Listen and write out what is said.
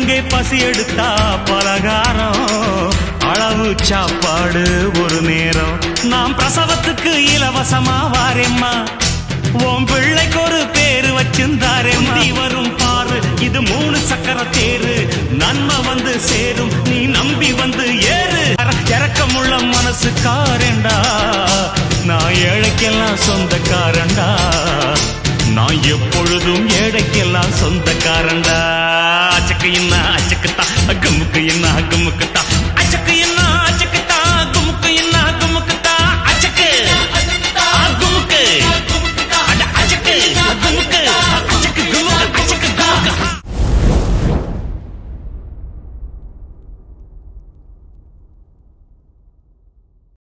அங்கே பசி எடுத்தா பலகாரம் அளவு சாப்பாடு ஒரு நேரம் நாம் பிரசவத்துக்கு இலவசமா வாரேம்மா உன் பிள்ளைக்கு ஒரு பேரு வச்சிருந்தாரேம்மா நீ வரும் பாரு இது மூணு சக்கர தேரு நன்மை வந்து சேரும் நீ நம்பி வந்து ஏறு இறக்கமுள்ள மனசுக்காரண்டா நான் ஏழைக்கெல்லாம் சொந்தக்காரண்டா நான் எப்பொழுதும் ஏழைக்கெல்லாம் சொந்தக்காரண்டா அச்சக்கு என்ன அச்சக்குத்தா அக்கமுக்கு என்ன அக்கமுக்குத்தா அச்சக்கு என்ன